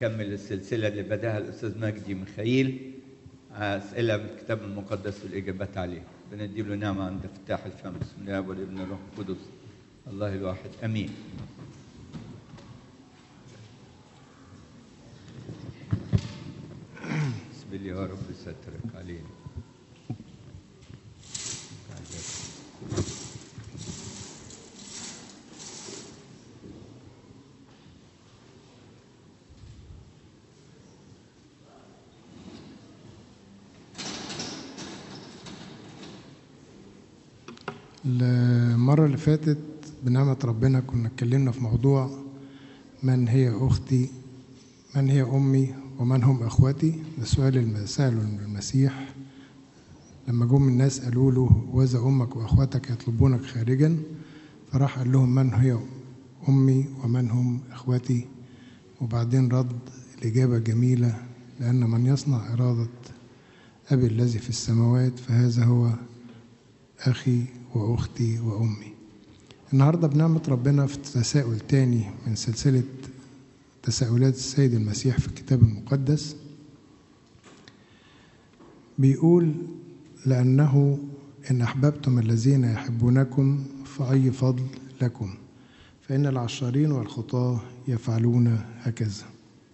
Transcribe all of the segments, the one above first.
نكمل السلسلة اللي بداها الأستاذ مجدي ميخائيل أسئلة من الكتاب المقدس والإجابات عليها بندي له نعمة عند افتتاح الفم بسم الله والابن الروح القدس الله الواحد أمين بسم الله يا رب سترك علينا المرة اللي فاتت بنعمة ربنا كنا اتكلمنا في موضوع من هي أختي من هي أمي ومن هم أخواتي ده سؤال الم- سأله المسيح لما جم الناس قالوا له وإذا أمك وأخواتك يطلبونك خارجا فراح قال لهم من هي أمي ومن هم أخواتي وبعدين رد الإجابة جميلة لأن من يصنع إرادة أبي الذي في السماوات فهذا هو أخي وأختي وأمي النهاردة بنعمة ربنا في تساؤل تاني من سلسلة تساؤلات السيد المسيح في الكتاب المقدس بيقول لأنه إن أحببتم الذين يحبونكم فأي فضل لكم فإن العشارين والخطاة يفعلون هكذا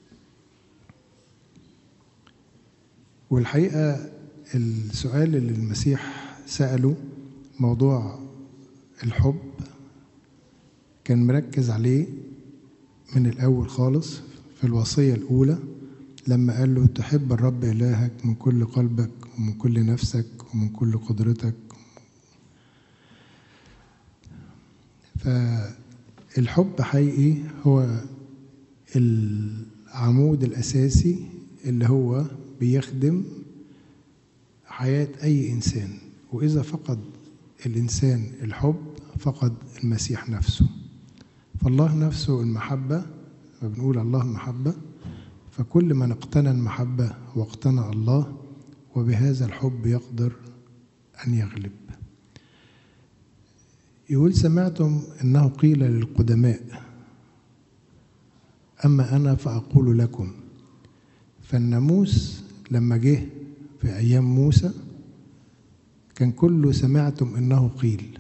والحقيقة السؤال اللي المسيح سأله موضوع الحب كان مركز عليه من الأول خالص في الوصية الأولى لما قال له تحب الرب إلهك من كل قلبك ومن كل نفسك ومن كل قدرتك فالحب حقيقي هو العمود الأساسي اللي هو بيخدم حياة أي إنسان وإذا فقد الإنسان الحب فقد المسيح نفسه فالله نفسه المحبة بنقول الله محبة فكل من اقتنى المحبة واقتنى الله وبهذا الحب يقدر أن يغلب يقول سمعتم أنه قيل للقدماء أما أنا فأقول لكم فالناموس لما جه في أيام موسى كان كله سمعتم انه قيل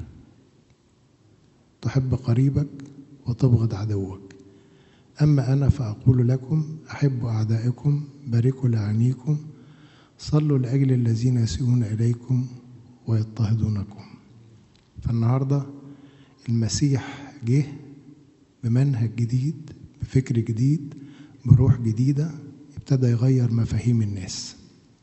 تحب قريبك وتبغض عدوك اما انا فاقول لكم احبوا اعدائكم باركوا لعينيكم صلوا لاجل الذين يسيئون اليكم ويضطهدونكم فالنهارده المسيح جه بمنهج جديد بفكر جديد بروح جديده ابتدى يغير مفاهيم الناس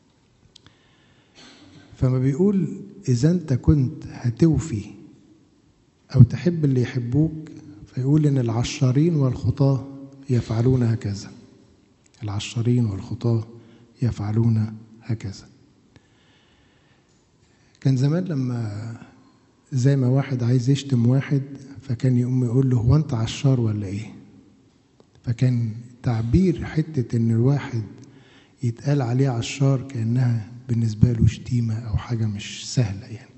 فما بيقول إذا أنت كنت هتوفي أو تحب اللي يحبوك فيقول إن العشارين والخطاة يفعلون هكذا العشارين والخطاة يفعلون هكذا كان زمان لما زي ما واحد عايز يشتم واحد فكان يقوم يقول له هو أنت عشار ولا إيه فكان تعبير حتة إن الواحد يتقال عليه عشار كأنها بالنسبة له شتيمة أو حاجة مش سهلة يعني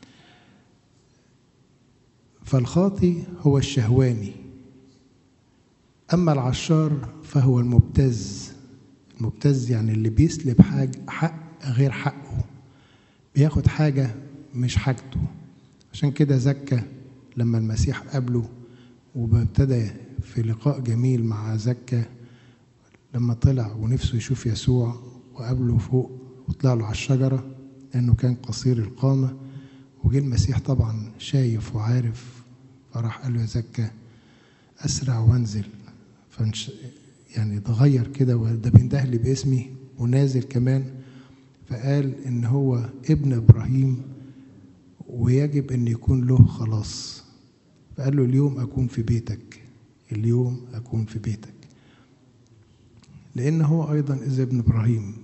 فالخاطي هو الشهواني أما العشار فهو المبتز المبتز يعني اللي بيسلب حاجة حق غير حقه بياخد حاجة مش حاجته عشان كده زكى لما المسيح قابله وابتدى في لقاء جميل مع زكى لما طلع ونفسه يشوف يسوع وقابله فوق وطلع له على الشجرة لأنه كان قصير القامة وجه المسيح طبعا شايف وعارف فراح قال له يا زكا أسرع وانزل فنش يعني اتغير كده وده بينده لي باسمي ونازل كمان فقال إن هو ابن إبراهيم ويجب أن يكون له خلاص فقال له اليوم أكون في بيتك اليوم أكون في بيتك لأن هو أيضا إذا ابن إبراهيم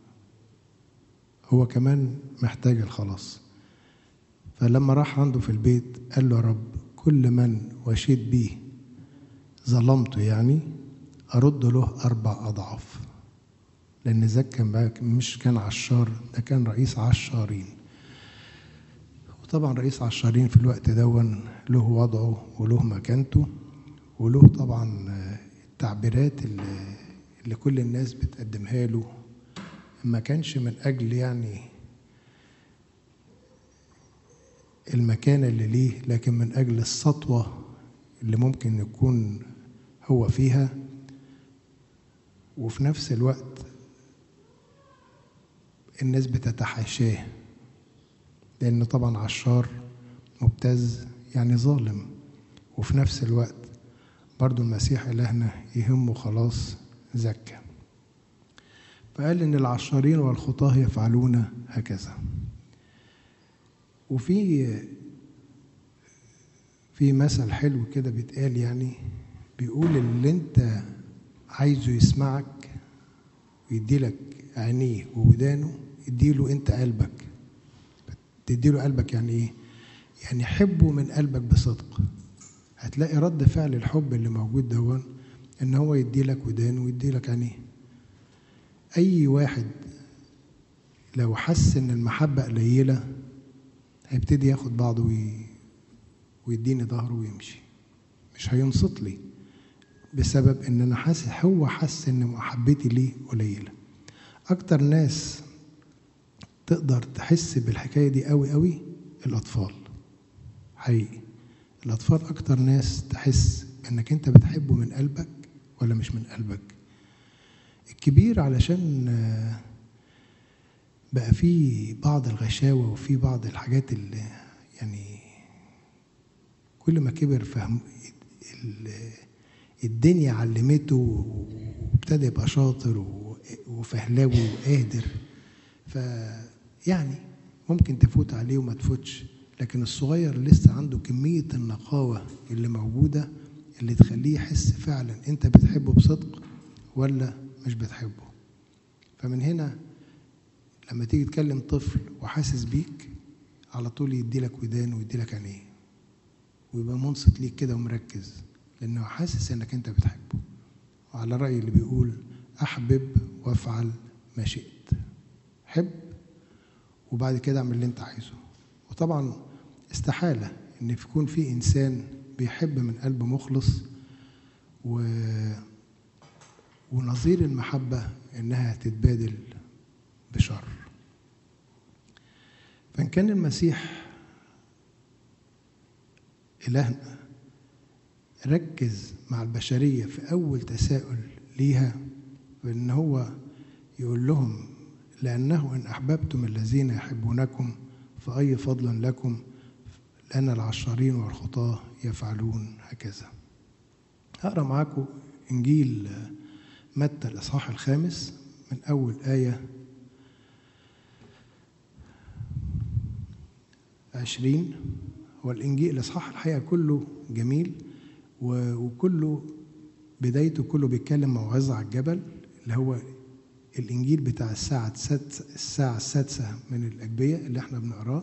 هو كمان محتاج الخلاص فلما راح عنده في البيت قال له يا رب كل من وشيت بيه ظلمته يعني أرد له أربع أضعاف لأن زكا مش كان عشار ده كان رئيس عشارين وطبعا رئيس عشارين في الوقت دون له وضعه وله مكانته وله طبعا التعبيرات اللي اللي كل الناس بتقدمها له ما كانش من أجل يعني المكانة اللي ليه لكن من أجل السطوة اللي ممكن يكون هو فيها وفي نفس الوقت الناس بتتحاشاه لأن طبعا عشار مبتز يعني ظالم وفي نفس الوقت برضو المسيح إلهنا يهمه خلاص زكى فقال إن العشارين والخطاة يفعلون هكذا وفي في مثل حلو كده بيتقال يعني بيقول اللي انت عايزه يسمعك ويديلك عينيه وودانه اديله انت قلبك تديله قلبك يعني ايه يعني حبه من قلبك بصدق هتلاقي رد فعل الحب اللي موجود دون ان هو يديلك ودانه ويديلك عينيه اي واحد لو حس ان المحبه قليله هيبتدي ياخد بعضه وي... ويديني ظهره ويمشي مش هينصت لي بسبب ان انا حاسس هو حس ان محبتي ليه قليله اكتر ناس تقدر تحس بالحكايه دي قوي قوي الاطفال حقيقي الاطفال اكتر ناس تحس انك انت بتحبه من قلبك ولا مش من قلبك الكبير علشان بقى في بعض الغشاوة وفي بعض الحاجات اللي يعني كل ما كبر فهم الدنيا علمته وابتدى يبقى شاطر وفهلاوي وقادر فيعني ممكن تفوت عليه وما تفوتش لكن الصغير لسه عنده كمية النقاوة اللي موجودة اللي تخليه يحس فعلا انت بتحبه بصدق ولا مش بتحبه فمن هنا لما تيجي تكلم طفل وحاسس بيك على طول يديلك ودان ويديلك عينيه ويبقى منصت ليك كده ومركز لانه حاسس انك انت بتحبه وعلى رأي اللي بيقول احبب وافعل ما شئت حب وبعد كده اعمل اللي انت عايزه وطبعا استحالة ان يكون في انسان بيحب من قلب مخلص و ونظير المحبة إنها تتبادل بشر فإن كان المسيح إلهنا ركز مع البشرية في أول تساؤل ليها بأن هو يقول لهم لأنه إن أحببتم الذين يحبونكم فأي فضل لكم لأن العشارين والخطاة يفعلون هكذا هقرأ معاكم إنجيل متى الإصحاح الخامس من أول آية عشرين هو الإنجيل الإصحاح الحقيقة كله جميل وكله بدايته كله بيتكلم موعظة على الجبل اللي هو الإنجيل بتاع الساعة الساعة السادسة من الأجبية اللي احنا بنقراه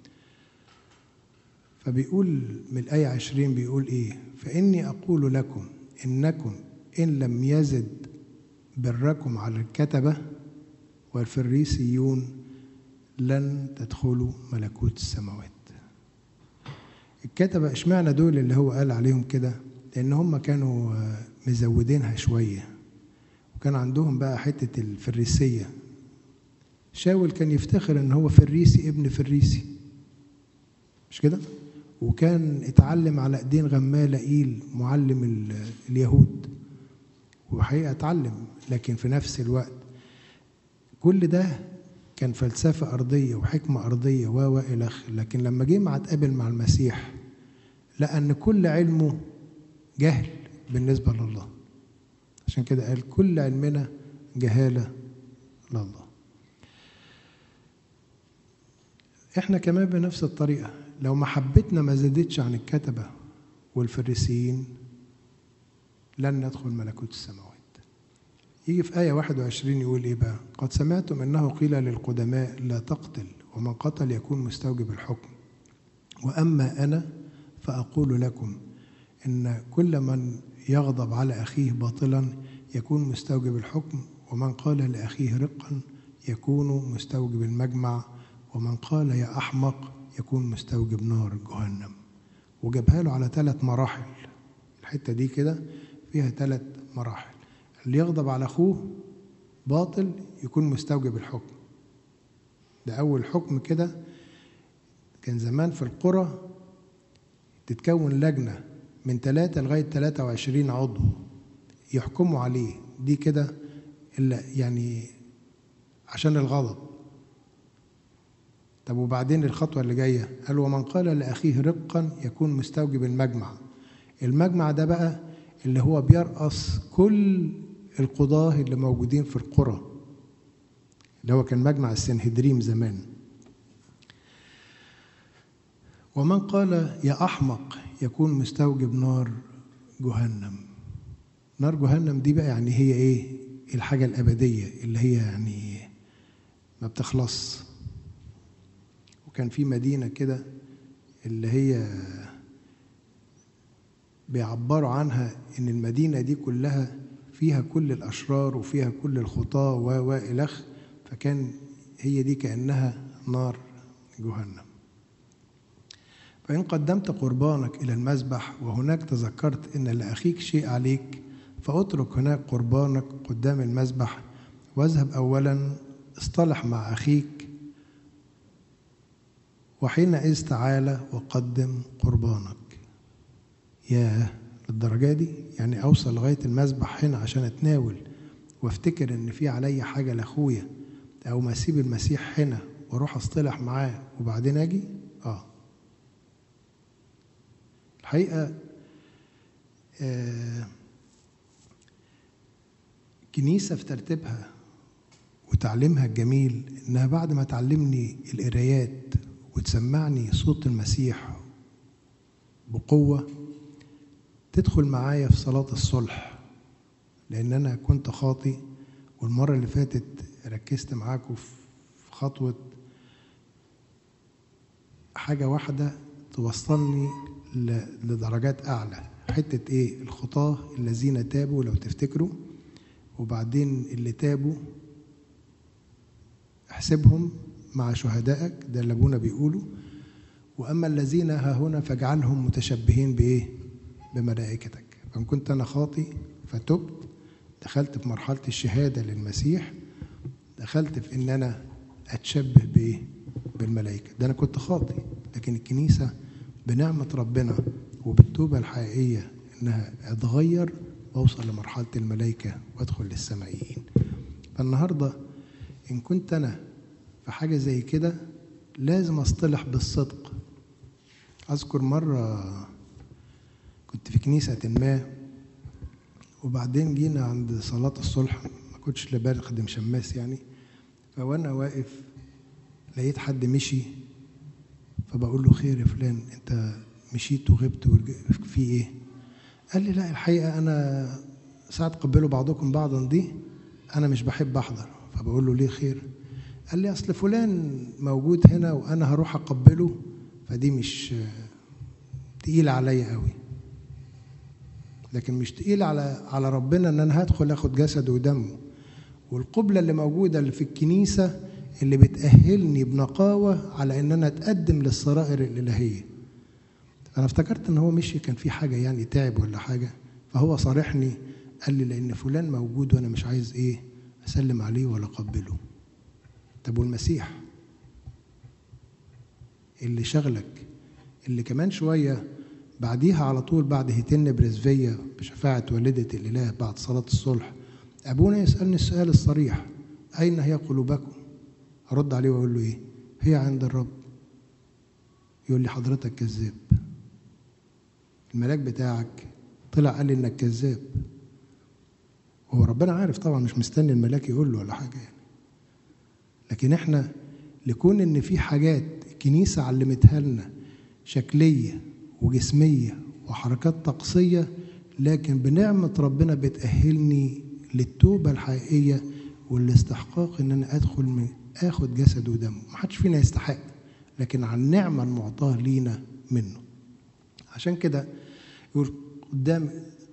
فبيقول من الآية عشرين بيقول إيه فإني أقول لكم إنكم إن لم يزد بركم على الكتبة والفريسيون لن تدخلوا ملكوت السماوات الكتبة اشمعنى دول اللي هو قال عليهم كده لأن هم كانوا مزودينها شوية وكان عندهم بقى حتة الفريسية شاول كان يفتخر ان هو فريسي ابن فريسي مش كده وكان اتعلم على ايدين غمال ايل معلم اليهود وحقيقة اتعلم لكن في نفس الوقت كل ده كان فلسفة أرضية وحكمة أرضية و إلى لكن لما جه مع اتقابل مع المسيح لقى أن كل علمه جهل بالنسبة لله عشان كده قال كل علمنا جهالة لله احنا كمان بنفس الطريقة لو محبتنا ما زادتش عن الكتبة والفريسيين لن ندخل ملكوت السماوات يجي في آية 21 يقول إيه بقى قد سمعتم أنه قيل للقدماء لا تقتل ومن قتل يكون مستوجب الحكم وأما أنا فأقول لكم إن كل من يغضب على أخيه باطلا يكون مستوجب الحكم ومن قال لأخيه رقا يكون مستوجب المجمع ومن قال يا أحمق يكون مستوجب نار جهنم وجابها له على ثلاث مراحل الحتة دي كده فيها ثلاث مراحل اللي يغضب على أخوه باطل يكون مستوجب الحكم ده أول حكم كده كان زمان في القرى تتكون لجنة من ثلاثة لغاية 23 عضو يحكموا عليه دي كده إلا يعني عشان الغضب طب وبعدين الخطوة اللي جاية قال ومن قال لأخيه رقا يكون مستوجب المجمع المجمع ده بقى اللي هو بيرأس كل القضاة اللي موجودين في القرى اللي هو كان مجمع السنهدريم زمان ومن قال يا أحمق يكون مستوجب نار جهنم نار جهنم دي بقى يعني هي ايه الحاجة الأبدية اللي هي يعني ما بتخلص وكان في مدينة كده اللي هي بيعبروا عنها إن المدينة دي كلها فيها كل الأشرار وفيها كل الخطاة و وإلخ فكان هي دي كأنها نار جهنم فإن قدمت قربانك إلى المذبح وهناك تذكرت إن لأخيك شيء عليك فاترك هناك قربانك قدام المذبح واذهب أولا اصطلح مع أخيك وحينئذ تعالى وقدم قربانك ياه للدرجة دي يعني أوصل لغاية المذبح هنا عشان أتناول وافتكر إن في عليا حاجة لأخويا أو ما أسيب المسيح هنا وأروح أصطلح معاه وبعدين أجي آه الحقيقة آه كنيسة في ترتيبها وتعليمها الجميل إنها بعد ما تعلمني القرايات وتسمعني صوت المسيح بقوة تدخل معايا في صلاة الصلح لأن أنا كنت خاطي والمرة اللي فاتت ركزت معاكم في خطوة حاجة واحدة توصلني لدرجات أعلى حتة إيه الخطاة الذين تابوا لو تفتكروا وبعدين اللي تابوا احسبهم مع شهدائك ده اللي ابونا بيقوله واما الذين ها هنا فاجعلهم متشبهين بايه بملائكتك فان كنت انا خاطي فتبت دخلت في مرحله الشهاده للمسيح دخلت في ان انا اتشبه بايه بالملائكه ده انا كنت خاطي لكن الكنيسه بنعمه ربنا وبالتوبه الحقيقيه انها اتغير واوصل لمرحله الملائكه وادخل للسمائيين فالنهارده ان كنت انا في حاجه زي كده لازم اصطلح بالصدق اذكر مره كنت في كنيسه ما وبعدين جينا عند صلاه الصلح ما كنتش لبالي خدم شماس يعني فوانا واقف لقيت حد مشي فبقول له خير يا فلان انت مشيت وغبت في ايه قال لي لا الحقيقه انا ساعه تقبلوا بعضكم بعضا دي انا مش بحب احضر فبقول له ليه خير قال لي اصل فلان موجود هنا وانا هروح اقبله فدي مش تقيله عليا قوي لكن مش تقيل على على ربنا ان انا هدخل اخد جسده ودمه والقبله اللي موجوده اللي في الكنيسه اللي بتاهلني بنقاوه على ان انا اتقدم للسرائر الالهيه انا افتكرت ان هو مشي كان في حاجه يعني تعب ولا حاجه فهو صارحني قال لي لان فلان موجود وانا مش عايز ايه اسلم عليه ولا اقبله طب والمسيح اللي شغلك اللي كمان شويه بعديها على طول بعد هيتن برزفية بشفاعة والدة الإله بعد صلاة الصلح أبونا يسألني السؤال الصريح أين هي قلوبكم؟ أرد عليه وأقول له إيه؟ هي عند الرب يقول لي حضرتك كذاب الملاك بتاعك طلع قال لي إنك كذاب هو ربنا عارف طبعا مش مستني الملاك يقول له ولا حاجة يعني لكن احنا لكون ان في حاجات الكنيسة علمتها لنا شكلية وجسمية وحركات طقسية لكن بنعمة ربنا بتأهلني للتوبة الحقيقية والاستحقاق ان انا ادخل من اخد جسد ودم محدش فينا يستحق لكن عن النعمة المعطاة لينا منه عشان كده يقول قدام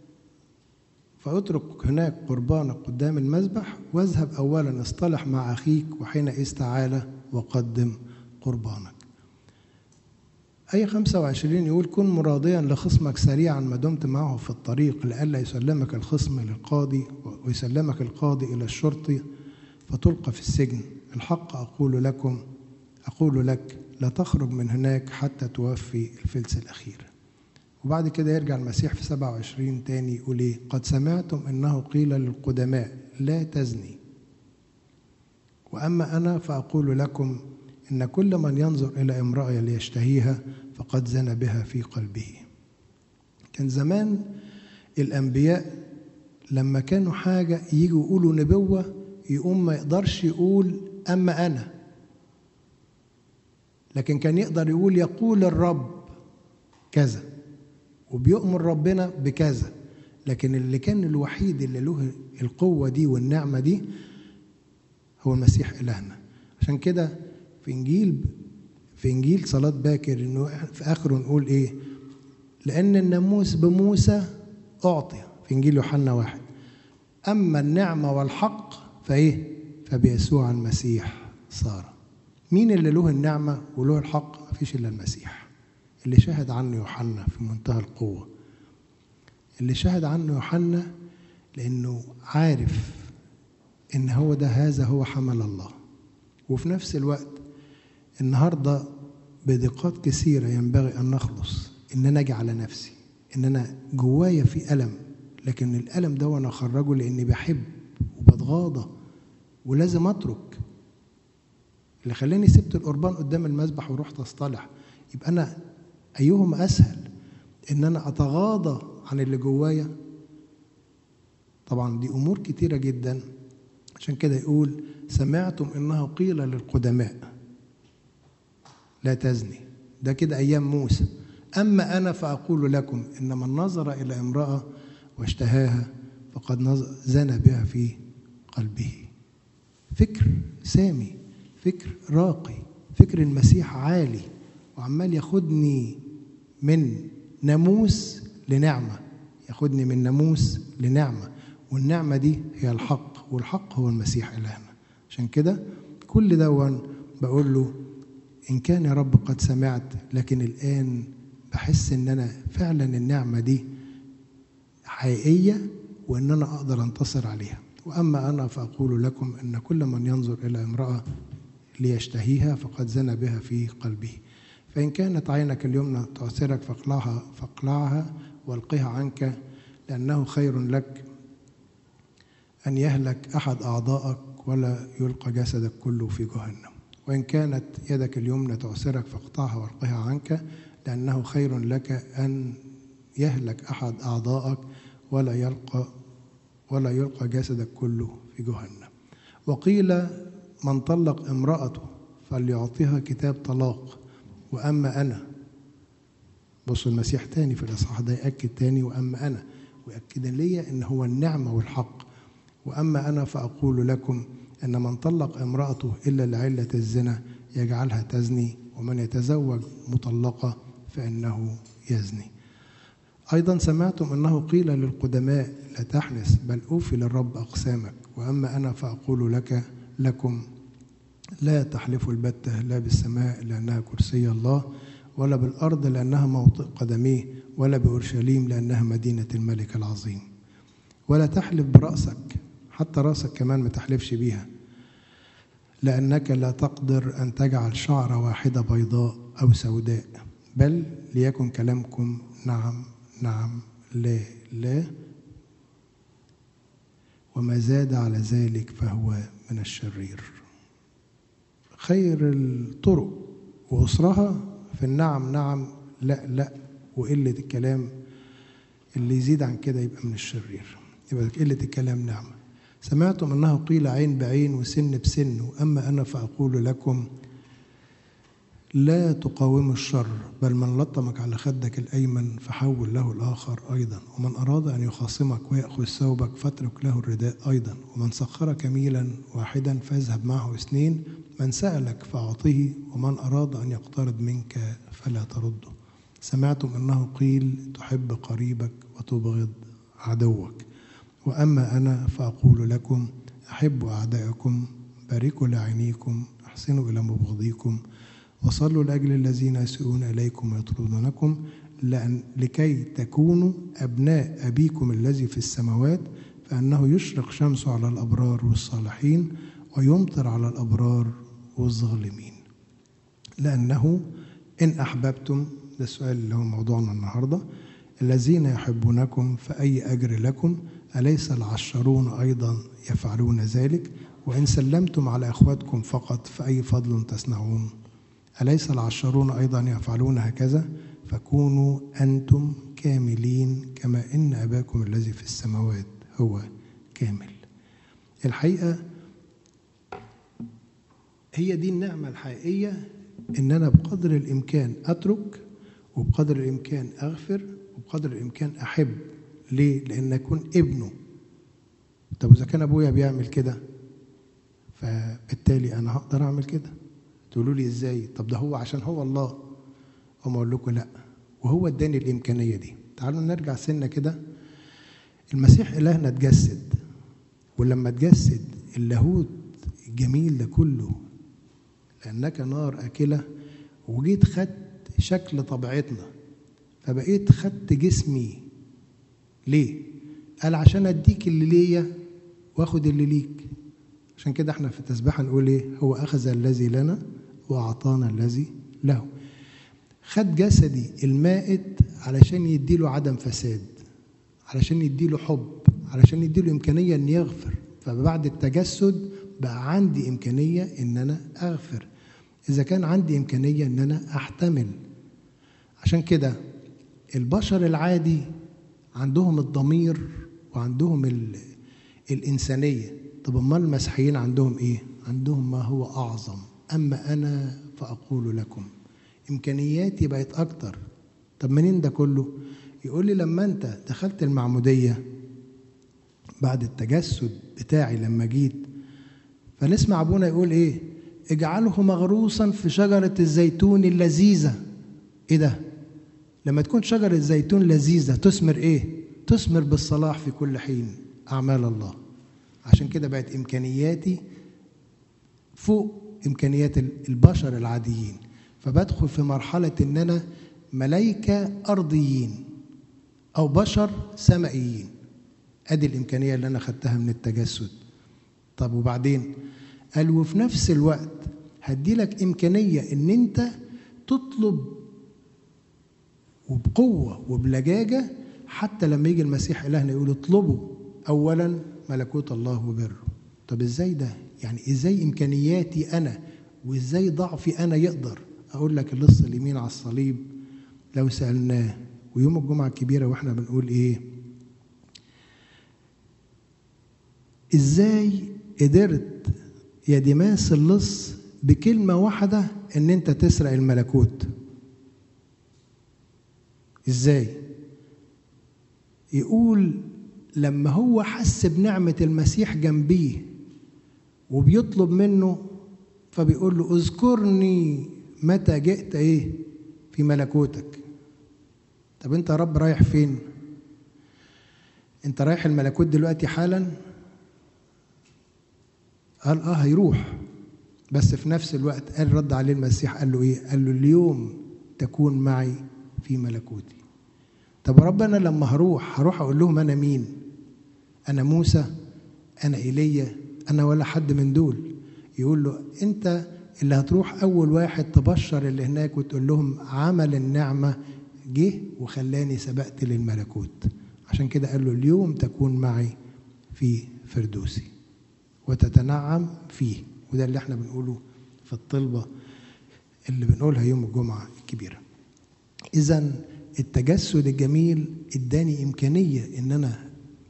فاترك هناك قربانك قدام المذبح واذهب اولا اصطلح مع اخيك وحينئذ تعالى وقدم قربانك أي 25 يقول كن مراضيا لخصمك سريعا ما دمت معه في الطريق لئلا يسلمك الخصم للقاضي ويسلمك القاضي إلى الشرطي فتلقى في السجن الحق أقول لكم أقول لك لا تخرج من هناك حتى توفي الفلس الأخير وبعد كده يرجع المسيح في 27 تاني يقول إيه قد سمعتم أنه قيل للقدماء لا تزني وأما أنا فأقول لكم إن كل من ينظر إلى امرأة ليشتهيها فقد زنى بها في قلبه كان زمان الأنبياء لما كانوا حاجة يجوا يقولوا نبوة يقوم ما يقدرش يقول أما أنا لكن كان يقدر يقول يقول الرب كذا وبيؤمر ربنا بكذا لكن اللي كان الوحيد اللي له القوة دي والنعمة دي هو المسيح إلهنا عشان كده في إنجيل في إنجيل صلاة باكر إنه في آخره نقول إيه؟ لأن الناموس بموسى أعطي في إنجيل يوحنا واحد أما النعمة والحق فإيه؟ فبيسوع المسيح صار مين اللي له النعمة وله الحق؟ مفيش إلا المسيح اللي شهد عنه يوحنا في منتهى القوة اللي شهد عنه يوحنا لأنه عارف إن هو ده هذا هو حمل الله وفي نفس الوقت النهاردة بدقات كثيرة ينبغي أن نخلص إن أنا أجي على نفسي إن أنا جوايا في ألم لكن الألم ده وأنا أخرجه لأني بحب وبتغاضى ولازم أترك اللي خلاني سبت القربان قدام المذبح ورحت أصطلح يبقى أنا أيهما أسهل إن أنا أتغاضى عن اللي جوايا طبعا دي أمور كتيرة جدا عشان كده يقول سمعتم انه قيل للقدماء لا تزني ده كده ايام موسى اما انا فاقول لكم ان من نظر الى امراه واشتهاها فقد زنى بها في قلبه فكر سامي فكر راقي فكر المسيح عالي وعمال ياخدني من ناموس لنعمه ياخدني من ناموس لنعمه والنعمه دي هي الحق والحق هو المسيح إلهنا عشان كده كل دون بقول له إن كان يا رب قد سمعت لكن الآن بحس إن أنا فعلا النعمة دي حقيقية وإن أنا أقدر أنتصر عليها وأما أنا فأقول لكم أن كل من ينظر إلى امرأة ليشتهيها فقد زنى بها في قلبه فإن كانت عينك اليمنى تعثرك فاقلعها فاقلعها والقها عنك لأنه خير لك أن يهلك أحد أعضائك ولا يلقى جسدك كله في جهنم وإن كانت يدك اليمنى تعسرك فاقطعها والقها عنك لأنه خير لك أن يهلك أحد أعضائك ولا يلقى ولا يلقى جسدك كله في جهنم وقيل من طلق امرأته فليعطيها كتاب طلاق وأما أنا بصوا المسيح تاني في الإصحاح ده يأكد تاني وأما أنا ويأكد لي إن هو النعمة والحق واما انا فاقول لكم ان من طلق امراته الا لعله الزنا يجعلها تزني ومن يتزوج مطلقه فانه يزني ايضا سمعتم انه قيل للقدماء لا تحنس بل اوفي للرب اقسامك واما انا فاقول لك لكم لا تحلفوا البته لا بالسماء لانها كرسي الله ولا بالارض لانها موطئ قدميه ولا باورشليم لانها مدينه الملك العظيم ولا تحلف براسك حتى راسك كمان ما تحلفش بيها لأنك لا تقدر أن تجعل شعرة واحدة بيضاء أو سوداء بل ليكن كلامكم نعم نعم لا لا وما زاد على ذلك فهو من الشرير خير الطرق وأسرها في النعم نعم لا لا وقلة الكلام اللي يزيد عن كده يبقى من الشرير يبقى قلة الكلام نعمة سمعتم أنه قيل عين بعين وسن بسن وأما أنا فأقول لكم لا تقاوموا الشر بل من لطمك على خدك الأيمن فحول له الآخر أيضا ومن أراد أن يخاصمك ويأخذ ثوبك فاترك له الرداء أيضا ومن سخرك ميلا واحدا فاذهب معه اثنين من سألك فأعطه ومن أراد أن يقترض منك فلا ترده سمعتم أنه قيل تحب قريبك وتبغض عدوك وأما أنا فأقول لكم أحبوا أعدائكم باركوا لعينيكم أحسنوا إلى مبغضيكم وصلوا لأجل الذين يسيئون إليكم ويطردونكم لأن لكي تكونوا أبناء أبيكم الذي في السماوات فأنه يشرق شمسه على الأبرار والصالحين ويمطر على الأبرار والظالمين لأنه إن أحببتم ده السؤال اللي هو موضوعنا النهاردة الذين يحبونكم فأي أجر لكم أليس العشرون أيضا يفعلون ذلك وإن سلمتم على أخواتكم فقط فأي فضل تصنعون أليس العشرون أيضا يفعلون هكذا فكونوا أنتم كاملين كما إن أباكم الذي في السماوات هو كامل الحقيقة هي دي النعمة الحقيقية إن أنا بقدر الإمكان أترك وبقدر الإمكان أغفر وبقدر الإمكان أحب ليه؟ لأن أكون ابنه طب إذا كان أبويا بيعمل كده فبالتالي أنا هقدر أعمل كده تقولوا لي إزاي؟ طب ده هو عشان هو الله أقوم أقول لكم لأ وهو اداني الإمكانية دي تعالوا نرجع سنة كده المسيح إلهنا اتجسد ولما اتجسد اللاهوت الجميل ده كله لأنك نار أكلة وجيت خدت شكل طبيعتنا فبقيت خدت جسمي ليه؟ قال عشان اديك اللي ليا واخد اللي ليك عشان كده احنا في التسبيحه نقول ايه؟ هو اخذ الذي لنا واعطانا الذي له. خد جسدي المائت علشان يديله عدم فساد علشان يديله حب علشان يديله امكانيه ان يغفر فبعد التجسد بقى عندي امكانيه ان انا اغفر اذا كان عندي امكانيه ان انا احتمل عشان كده البشر العادي عندهم الضمير وعندهم ال... الإنسانية طب أمال المسيحيين عندهم إيه؟ عندهم ما هو أعظم أما أنا فأقول لكم إمكانياتي بقت أكتر طب منين ده كله؟ يقول لي لما أنت دخلت المعمودية بعد التجسد بتاعي لما جيت فنسمع أبونا يقول إيه؟ اجعله مغروسا في شجرة الزيتون اللذيذة إيه ده؟ لما تكون شجرة زيتون لذيذة تثمر إيه؟ تثمر بالصلاح في كل حين أعمال الله عشان كده بقت إمكانياتي فوق إمكانيات البشر العاديين فبدخل في مرحلة إن أنا ملايكة أرضيين أو بشر سمائيين أدي الإمكانية اللي أنا خدتها من التجسد طب وبعدين قال وفي نفس الوقت هدي لك إمكانية إن أنت تطلب وبقوة وبلجاجة حتى لما يجي المسيح إلهنا يقول اطلبوا أولا ملكوت الله وبره طب إزاي ده؟ يعني إزاي إمكانياتي أنا وإزاي ضعفي أنا يقدر أقول لك اللص اليمين على الصليب لو سألناه ويوم الجمعة الكبيرة وإحنا بنقول إيه إزاي قدرت يا ديماس اللص بكلمة واحدة إن أنت تسرق الملكوت ازاي يقول لما هو حس بنعمة المسيح جنبيه وبيطلب منه فبيقول له اذكرني متى جئت ايه في ملكوتك طب انت يا رب رايح فين انت رايح الملكوت دلوقتي حالا قال اه هيروح بس في نفس الوقت قال رد عليه المسيح قال له ايه قال له اليوم تكون معي في ملكوتي طب يا رب انا لما هروح هروح اقول لهم انا مين انا موسى انا ايليا انا ولا حد من دول يقول له انت اللي هتروح اول واحد تبشر اللي هناك وتقول لهم عمل النعمه جه وخلاني سبقت للملكوت عشان كده قال له اليوم تكون معي في فردوسي وتتنعم فيه وده اللي احنا بنقوله في الطلبه اللي بنقولها يوم الجمعه الكبيره اذا التجسد الجميل اداني امكانيه ان انا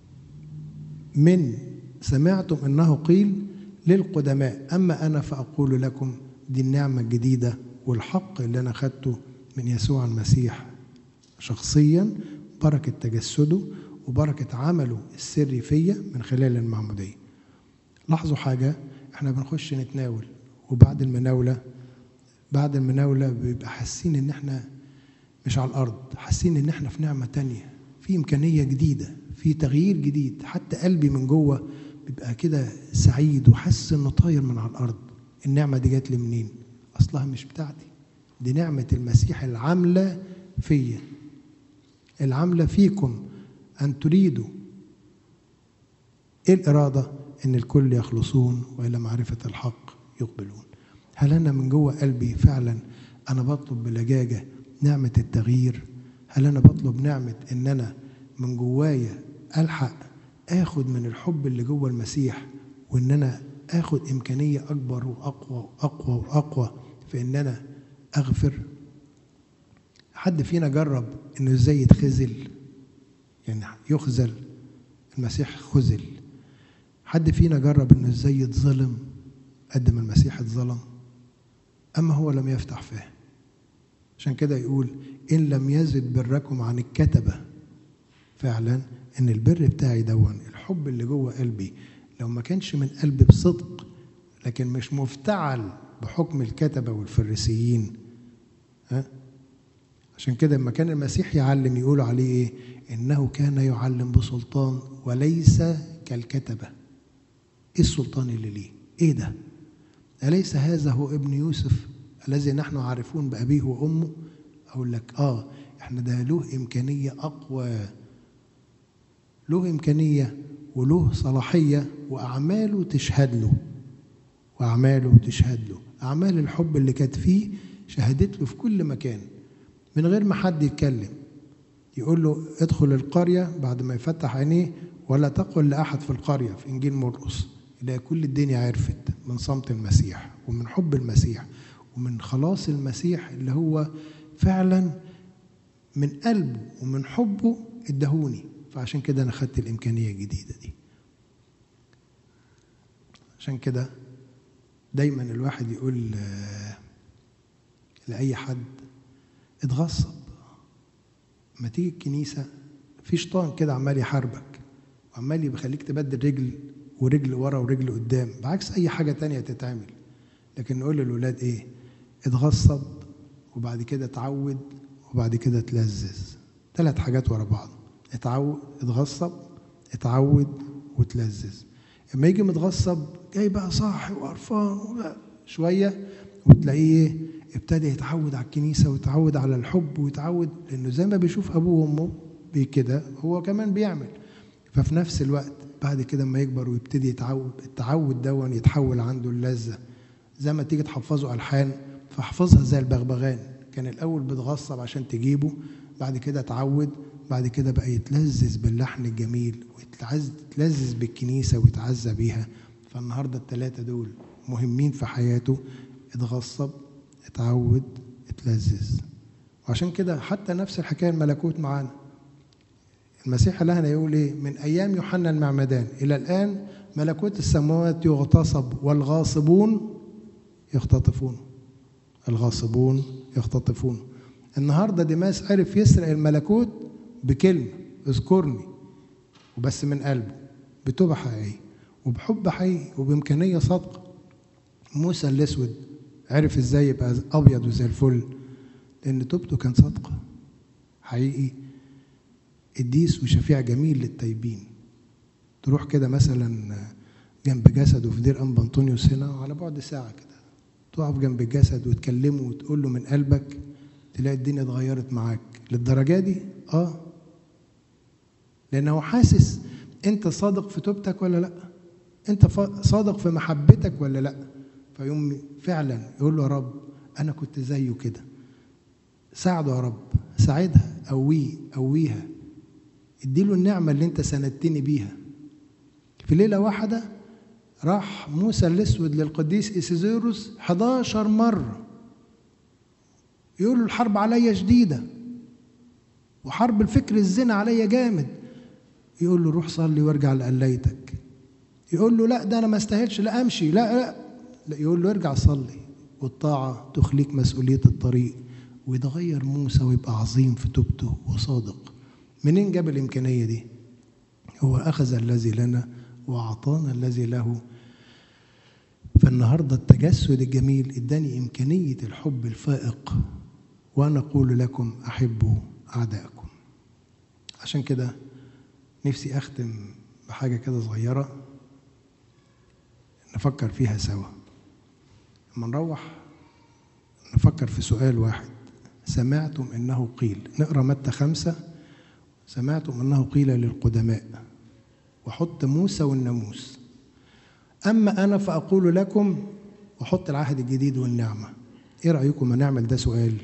من سمعتم انه قيل للقدماء اما انا فاقول لكم دي النعمه الجديده والحق اللي انا خدته من يسوع المسيح شخصيا بركه تجسده وبركه عمله السري فيا من خلال المعموديه لاحظوا حاجه احنا بنخش نتناول وبعد المناوله بعد المناوله بيبقى حاسين ان احنا مش على الارض حاسين ان احنا في نعمه تانية في امكانيه جديده في تغيير جديد حتى قلبي من جوه بيبقى كده سعيد وحاسس انه طاير من على الارض النعمه دي جات لي منين اصلها مش بتاعتي دي نعمة المسيح العاملة فيا العاملة فيكم أن تريدوا إيه الإرادة؟ إن الكل يخلصون وإلى معرفة الحق يقبلون هل أنا من جوه قلبي فعلا أنا بطلب بلجاجة نعمة التغيير هل أنا بطلب نعمة إن أنا من جوايا ألحق آخد من الحب اللي جوه المسيح وإن أنا آخد إمكانية أكبر وأقوى وأقوى وأقوى في إن أنا أغفر حد فينا جرب إنه إزاي يتخزل يعني يخزل المسيح خزل حد فينا جرب إنه إزاي يتظلم قد ما المسيح اتظلم أما هو لم يفتح فاه عشان كده يقول إن لم يزد بركم عن الكتبة فعلا إن البر بتاعي دون الحب اللي جوه قلبي لو ما كانش من قلبي بصدق لكن مش مفتعل بحكم الكتبة والفريسيين ها عشان كده لما كان المسيح يعلم يقولوا عليه ايه انه كان يعلم بسلطان وليس كالكتبة ايه السلطان اللي ليه ايه ده أليس هذا هو ابن يوسف الذي نحن عارفون بأبيه وأمه أقول لك آه إحنا ده له إمكانية أقوى له إمكانية وله صلاحية وأعماله تشهد له وأعماله تشهد له أعمال الحب اللي كانت فيه شهدت له في كل مكان من غير ما حد يتكلم يقول له ادخل القرية بعد ما يفتح عينيه ولا تقل لأحد في القرية في إنجيل مرقس إلى كل الدنيا عرفت من صمت المسيح ومن حب المسيح ومن خلاص المسيح اللي هو فعلا من قلبه ومن حبه ادهوني فعشان كده انا خدت الامكانيه الجديده دي عشان كده دايما الواحد يقول لاي حد اتغصب ما تيجي الكنيسه في شيطان كده عمال يحاربك وعمال يخليك تبدل رجل ورجل ورا ورجل قدام بعكس اي حاجه تانية تتعمل لكن نقول للولاد ايه اتغصب وبعد كده اتعود وبعد كده تلذذ ثلاث حاجات ورا بعض اتعود اتغصب اتعود وتلذذ لما يجي متغصب جاي بقى صاحي وقرفان شويه وتلاقيه ابتدى يتعود على الكنيسه ويتعود على الحب ويتعود لانه زي ما بيشوف ابوه وامه بكده هو كمان بيعمل ففي نفس الوقت بعد كده اما يكبر ويبتدي يتعود التعود دون يتحول عنده اللذه زي ما تيجي تحفظه الحان فاحفظها زي البغبغان كان الاول بتغصب عشان تجيبه بعد كده اتعود بعد كده بقى يتلذذ باللحن الجميل ويتلذذ بالكنيسه ويتعزى بيها فالنهارده الثلاثه دول مهمين في حياته اتغصب اتعود اتلذذ وعشان كده حتى نفس الحكايه الملكوت معانا المسيح لهنا يقول ايه من ايام يوحنا المعمدان الى الان ملكوت السماوات يغتصب والغاصبون يختطفون الغاصبون يختطفون النهارده ديماس عرف يسرق الملكوت بكلمه اذكرني وبس من قلبه بتوبه حقيقيه وبحب حقيقي وبامكانيه صادقه موسى الاسود عرف ازاي يبقى ابيض وزي الفل لان توبته كانت صادقه حقيقي قديس وشفيع جميل للتايبين تروح كده مثلا جنب جسده في دير انبا انطونيوس هنا على بعد ساعه كده تقف جنب الجسد وتكلمه وتقول له من قلبك تلاقي الدنيا اتغيرت معاك للدرجه دي اه لانه حاسس انت صادق في توبتك ولا لا انت صادق في محبتك ولا لا فيوم فعلا يقول له يا رب انا كنت زيه كده ساعده يا رب ساعدها قويه قويها اديله النعمه اللي انت سندتني بيها في ليله واحده راح موسى الاسود للقديس ايسيزيروس 11 مره يقول له الحرب عليا شديده وحرب الفكر الزنا عليا جامد يقول له روح صلي وارجع لقليتك يقول له لا ده انا ما استاهلش لا امشي لا لا, لا يقول له ارجع صلي والطاعه تخليك مسؤوليه الطريق ويتغير موسى ويبقى عظيم في توبته وصادق منين جاب الامكانيه دي هو اخذ الذي لنا واعطانا الذي له فالنهارده التجسد الجميل اداني امكانيه الحب الفائق وانا اقول لكم احبوا اعدائكم عشان كده نفسي اختم بحاجه كده صغيره نفكر فيها سوا لما نروح نفكر في سؤال واحد سمعتم انه قيل نقرا متى خمسة سمعتم انه قيل للقدماء وحط موسى والناموس اما انا فاقول لكم وحط العهد الجديد والنعمه ايه رايكم ما نعمل ده سؤال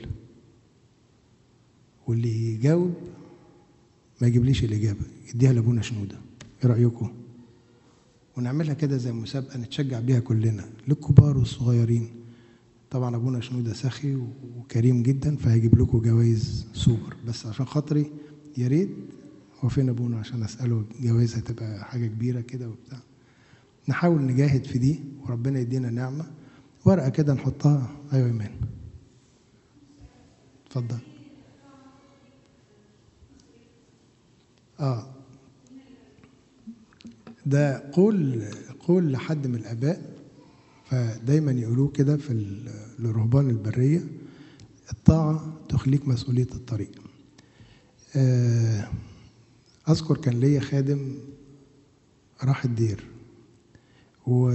واللي يجاوب ما يجيبليش الاجابه يديها لابونا شنوده ايه رايكم ونعملها كده زي مسابقه نتشجع بيها كلنا للكبار والصغيرين طبعا ابونا شنوده سخي وكريم جدا فهيجيب لكم جوائز سوبر بس عشان خاطري يا ريت هو فين ابونا عشان اساله جوائز هتبقى حاجه كبيره كده وبتاع نحاول نجاهد في دي وربنا يدينا نعمه ورقه كده نحطها ايوه ايمان اتفضل اه ده قول قول لحد من الاباء فدايما يقولوه كده في الرهبان البريه الطاعه تخليك مسؤوليه الطريق اذكر كان ليا خادم راح الدير و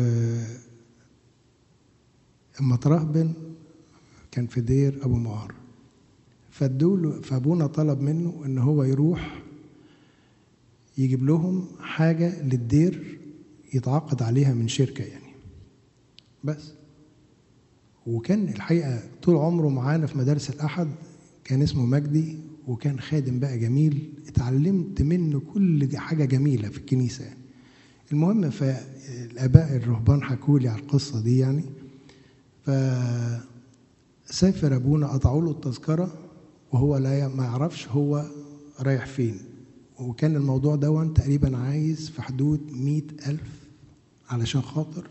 اما ترهبن كان في دير ابو معار فادوله فابونا طلب منه ان هو يروح يجيب لهم حاجه للدير يتعاقد عليها من شركه يعني بس وكان الحقيقه طول عمره معانا في مدارس الاحد كان اسمه مجدي وكان خادم بقى جميل اتعلمت منه كل حاجه جميله في الكنيسه يعني. المهم فالاباء الرهبان حكوا لي على القصه دي يعني فسافر ابونا قطعوا له التذكره وهو لا ما يعرفش هو رايح فين وكان الموضوع دون تقريبا عايز في حدود مئة ألف علشان خاطر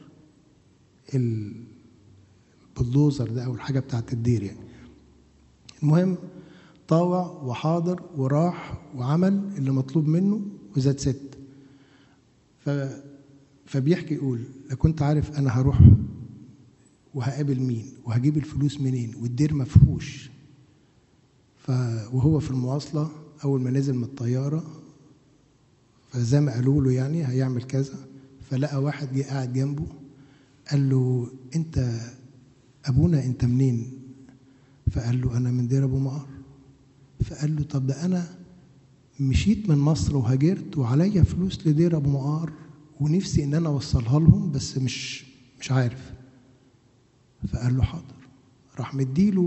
البلدوزر ده أو الحاجة بتاعت الدير يعني المهم طاوع وحاضر وراح وعمل اللي مطلوب منه وزاد ست ف فبيحكي يقول لو كنت عارف انا هروح وهقابل مين وهجيب الفلوس منين والدير مفهوش ف وهو في المواصله اول ما نزل من الطياره فزي ما قالوا له يعني هيعمل كذا فلقى واحد جه قاعد جنبه قال له انت ابونا انت منين فقال له انا من دير ابو مقر فقال له طب ده انا مشيت من مصر وهاجرت وعليا فلوس لدير ابو مقار ونفسي ان انا اوصلها لهم بس مش مش عارف فقال له حاضر راح مديله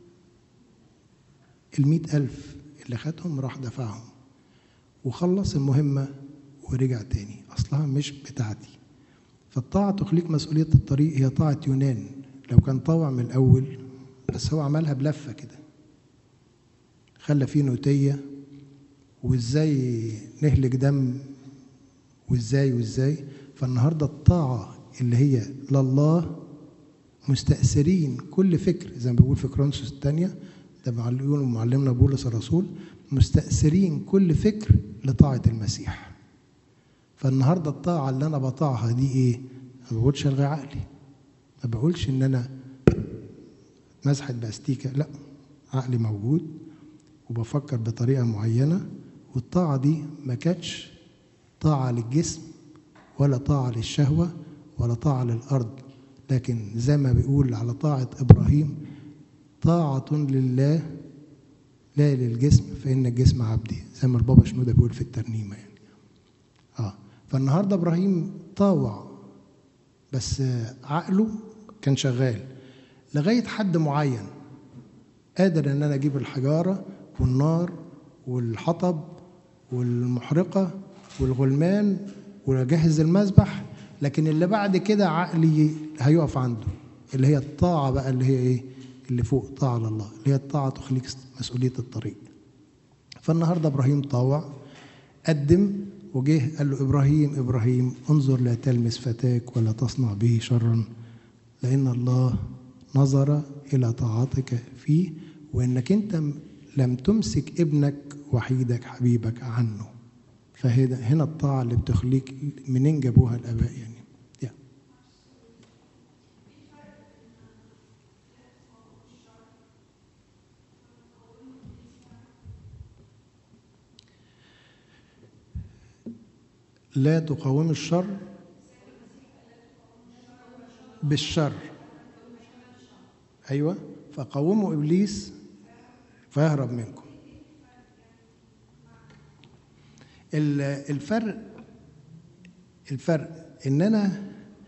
المئة ألف اللي خدهم راح دفعهم وخلص المهمة ورجع تاني أصلها مش بتاعتي فالطاعة تخليك مسؤولية الطريق هي طاعة يونان لو كان طاوع من الأول بس هو عملها بلفة كده خلى فيه نوتية وازاي نهلك دم وازاي وازاي فالنهارده الطاعة اللي هي لله مستأثرين كل فكر زي ما بيقول في كرونسوس الثانية ده بيقول معلمنا بولس الرسول مستأثرين كل فكر لطاعة المسيح فالنهارده الطاعة اللي أنا بطاعها دي إيه؟ ما بقولش ألغي عقلي ما بقولش إن أنا مسحة باستيكة لا عقلي موجود وبفكر بطريقة معينة والطاعة دي ما كانتش طاعة للجسم ولا طاعة للشهوة ولا طاعة للأرض لكن زي ما بيقول على طاعة إبراهيم طاعة لله لا للجسم فإن الجسم عبدي زي ما البابا شنودة بيقول في الترنيمة يعني آه فالنهاردة إبراهيم طاوع بس عقله كان شغال لغاية حد معين قادر إن أنا أجيب الحجارة والنار والحطب والمحرقة والغلمان وأجهز المذبح لكن اللي بعد كده عقلي هيقف عنده اللي هي الطاعة بقى اللي هي إيه اللي فوق طاعة لله اللي هي الطاعة تخليك مسؤولية الطريق فالنهاردة إبراهيم طاوع قدم وجه قال له إبراهيم إبراهيم انظر لا تلمس فتاك ولا تصنع به شرا لأن الله نظر إلى طاعتك فيه وإنك أنت لم تمسك ابنك وحيدك حبيبك عنه فهنا هنا الطاعة اللي بتخليك منين جابوها الآباء يعني yeah. لا تقاوم الشر بالشر ايوه فقوموا ابليس فيهرب منكم ال- الفرق الفرق ان انا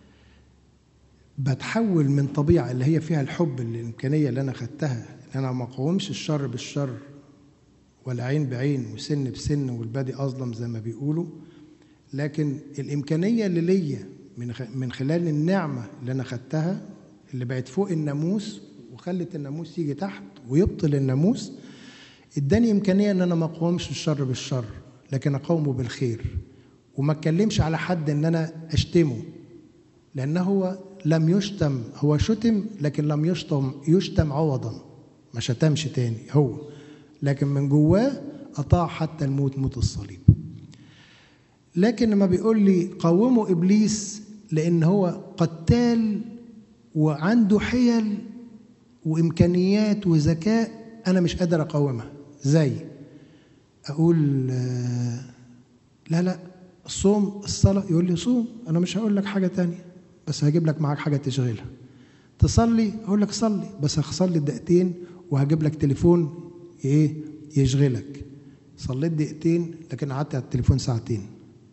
بتحول من طبيعه اللي هي فيها الحب الامكانيه اللي انا خدتها ان انا ما اقاومش الشر بالشر ولا عين بعين وسن بسن والبادي اظلم زي ما بيقولوا لكن الامكانيه اللي ليا من خ- من خلال النعمه اللي انا خدتها اللي بقت فوق الناموس وخلت الناموس يجي تحت ويبطل الناموس اداني امكانيه ان انا ما اقاومش الشر بالشر لكن اقاومه بالخير وما اتكلمش على حد ان انا اشتمه لان هو لم يشتم هو شتم لكن لم يشتم يشتم عوضا ما شتمش تاني هو لكن من جواه اطاع حتى الموت موت الصليب لكن لما بيقول لي قاوموا ابليس لان هو قتال وعنده حيل وامكانيات وذكاء انا مش قادر اقاومها زي اقول آه، لا لا الصوم الصلاه يقول لي صوم انا مش هقول لك حاجه تانية بس هجيب لك معاك حاجه تشغلها تصلي اقول لك صلي بس هصلي دقيقتين وهجيب لك تليفون ايه يشغلك صليت دقيقتين لكن قعدت على التليفون ساعتين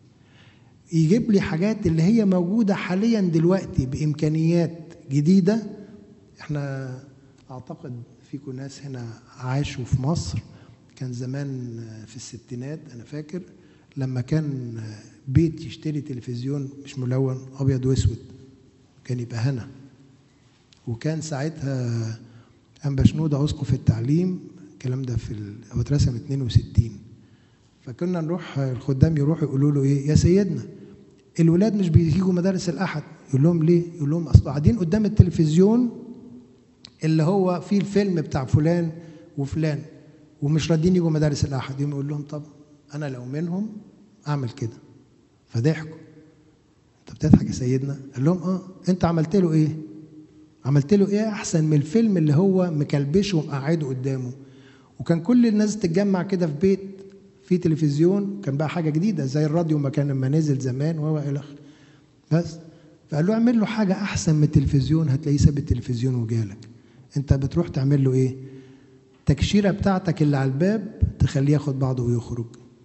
يجيب لي حاجات اللي هي موجوده حاليا دلوقتي بامكانيات جديده احنا اعتقد فيكم ناس هنا عاشوا في مصر كان زمان في الستينات انا فاكر لما كان بيت يشتري تلفزيون مش ملون ابيض واسود كان يبقى هنا وكان ساعتها انبا شنودة اسقف التعليم الكلام ده في ال... هو اترسم 62 فكنا نروح الخدام يروحوا يقولوا له ايه يا سيدنا الولاد مش بيجوا مدارس الاحد يقول لهم ليه يقول لهم اصل قاعدين قدام التلفزيون اللي هو فيه الفيلم بتاع فلان وفلان ومش راضيين يجوا مدارس الاحد يقوم يقول لهم طب انا لو منهم اعمل كده فضحكوا انت بتضحك يا سيدنا قال لهم اه انت عملت له ايه عملت له ايه احسن من الفيلم اللي هو مكلبشه ومقعده قدامه وكان كل الناس تتجمع كده في بيت في تلفزيون كان بقى حاجه جديده زي الراديو ما كان لما نزل زمان وهو الى اخره بس فقال له اعمل له حاجه احسن من التلفزيون هتلاقيه ساب التلفزيون وجالك انت بتروح تعمل له ايه التكشيره بتاعتك اللي على الباب تخليه ياخد بعضه ويخرج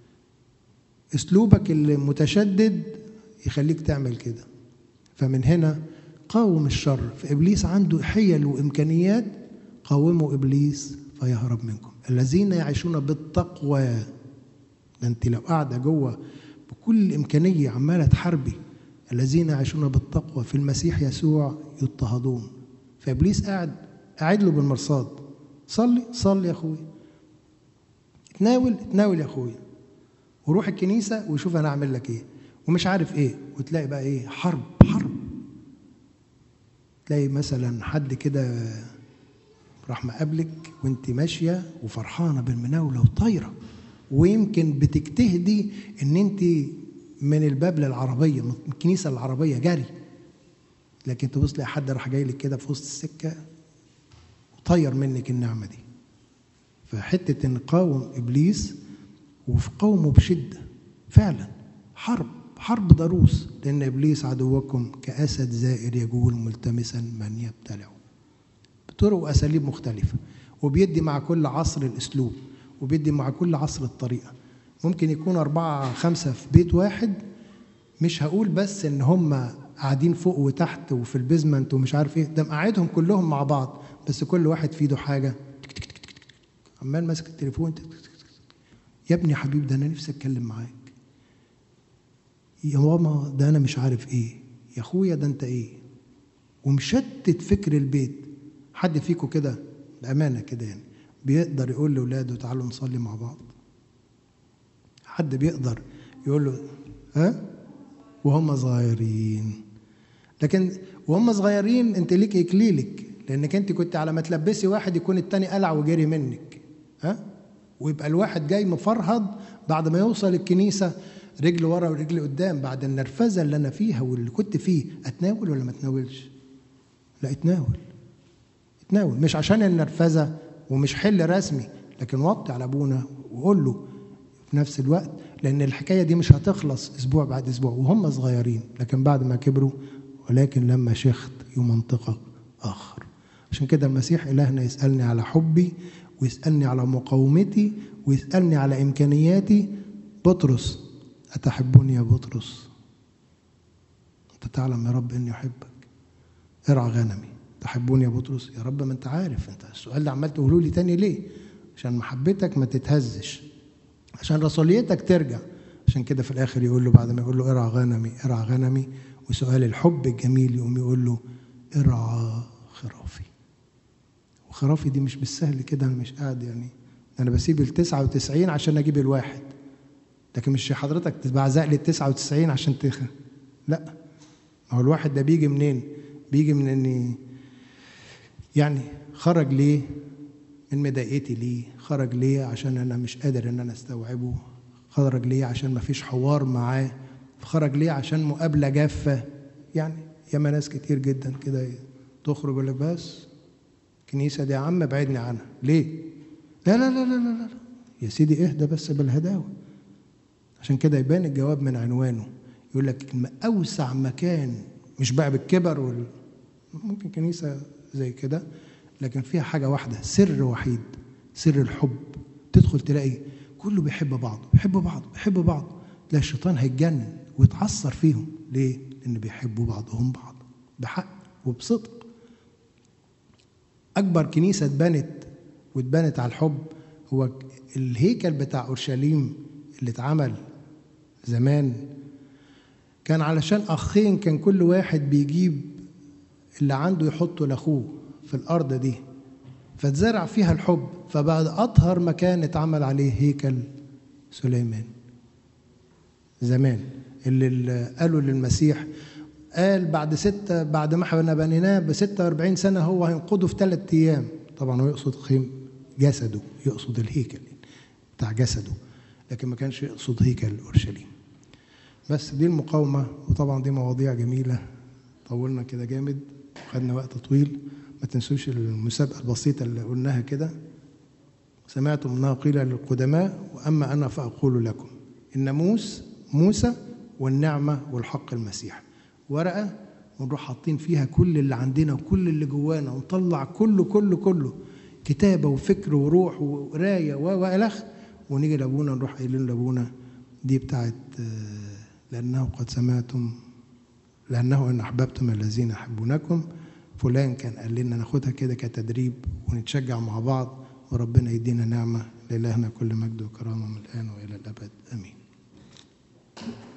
اسلوبك اللي متشدد يخليك تعمل كده فمن هنا قاوم الشر فابليس عنده حيل وامكانيات قاوموا ابليس فيهرب منكم الذين يعيشون بالتقوى ده انت لو قاعده جوه بكل امكانيه عماله تحاربي الذين يعيشون بالتقوى في المسيح يسوع يضطهدون فابليس قاعد قاعد له بالمرصاد صلي صلي يا اخويا اتناول اتناول يا اخويا وروح الكنيسه وشوف انا اعمل لك ايه ومش عارف ايه وتلاقي بقى ايه حرب حرب تلاقي مثلا حد كده راح مقابلك وانت ماشيه وفرحانه بالمناوله وطايره ويمكن بتجتهدي ان انت من الباب للعربيه من الكنيسه للعربيه جري لكن تبص تلاقي حد راح جاي لك كده في وسط السكه وطير منك النعمه دي فحته ان قاوم ابليس وفي قومه بشده فعلا حرب حرب ضروس لان ابليس عدوكم كاسد زائر يجول ملتمسا من يبتلعه بطرق واساليب مختلفه وبيدي مع كل عصر الاسلوب وبيدي مع كل عصر الطريقه ممكن يكون أربعة خمسة في بيت واحد مش هقول بس إن هم قاعدين فوق وتحت وفي البيزمنت ومش عارف إيه ده مقعدهم كلهم مع بعض بس كل واحد في ايده حاجة تك تك تك تك عمال ماسك التليفون تك تك تك يا ابني يا حبيبي ده أنا نفسي أتكلم معاك يا ماما ده أنا مش عارف إيه يا أخويا ده أنت إيه ومشتت فكر البيت حد فيكم كده بأمانة كده يعني بيقدر يقول لأولاده تعالوا نصلي مع بعض حد بيقدر يقول له ها وهم صغيرين لكن وهم صغيرين انت ليك اكليلك لانك انت كنت على ما تلبسي واحد يكون التاني قلع وجري منك ها ويبقى الواحد جاي مفرهد بعد ما يوصل الكنيسه رجل ورا ورجل قدام بعد النرفزه اللي انا فيها واللي كنت فيه اتناول ولا ما اتناولش؟ لا اتناول اتناول مش عشان النرفزه ومش حل رسمي لكن وطي على ابونا وقول له في نفس الوقت لان الحكايه دي مش هتخلص اسبوع بعد اسبوع وهم صغيرين لكن بعد ما كبروا ولكن لما شخت يمنطقك اخر عشان كده المسيح إلهنا يسألني على حبي ويسألني على مقاومتي ويسألني على إمكانياتي بطرس أتحبني يا بطرس أنت تعلم يا رب إني أحبك ارعى غنمي تحبوني يا بطرس يا رب ما أنت عارف أنت السؤال ده عمال تقوله لي تاني ليه عشان محبتك ما تتهزش عشان رسوليتك ترجع عشان كده في الآخر يقول له بعد ما يقول له ارعى غنمي ارعى غنمي وسؤال الحب الجميل يقوم يقول له ارعى خرافي وخرافي دي مش بالسهل كده انا مش قاعد يعني انا بسيب ال 99 عشان اجيب الواحد لكن مش حضرتك تبعزق لي ال 99 عشان تخ لا ما هو الواحد ده بيجي منين؟ بيجي من اني يعني خرج ليه من مضايقتي ليه؟ خرج ليه عشان انا مش قادر ان انا استوعبه خرج ليه عشان ما فيش حوار معاه خرج ليه عشان مقابله جافه يعني ياما ناس كتير جدا كده تخرج يقول لك بس الكنيسه دي يا عم بعدني عنها ليه؟ لا لا لا لا لا لا يا سيدي اهدى بس بالهداوه عشان كده يبان الجواب من عنوانه يقول لك اوسع مكان مش بقى بالكبر وال... ممكن كنيسه زي كده لكن فيها حاجه واحده سر وحيد سر الحب تدخل تلاقي كله بيحب بعضه بيحب بعض بيحب بعض تلاقي الشيطان هيتجنن ويتعثر فيهم ليه؟ لان بيحبوا بعضهم بعض بحق وبصدق اكبر كنيسه اتبنت واتبنت على الحب هو الهيكل بتاع اورشليم اللي اتعمل زمان كان علشان اخين كان كل واحد بيجيب اللي عنده يحطه لاخوه في الارض دي فاتزرع فيها الحب فبعد اطهر مكان اتعمل عليه هيكل سليمان زمان اللي, اللي قالوا للمسيح قال بعد ستة بعد ما احنا بنيناه ب 46 سنة هو هينقضه في ثلاث أيام طبعا هو يقصد خيم جسده يقصد الهيكل بتاع جسده لكن ما كانش يقصد هيكل أورشليم بس دي المقاومة وطبعا دي مواضيع جميلة طولنا كده جامد خدنا وقت طويل ما تنسوش المسابقة البسيطة اللي قلناها كده سمعتم انها قيل للقدماء واما انا فاقول لكم الناموس موسى والنعمه والحق المسيح ورقه ونروح حاطين فيها كل اللي عندنا وكل اللي جوانا ونطلع كله كله كله كتابه وفكر وروح وقرايه والخ ونيجي لابونا نروح قايلين لابونا دي بتاعت لانه قد سمعتم لانه ان احببتم الذين يحبونكم فلان كان قال لنا ناخدها كده كتدريب ونتشجع مع بعض وربنا يدينا نعمه لإلهنا كل مجد وكرامه من الان والى الابد امين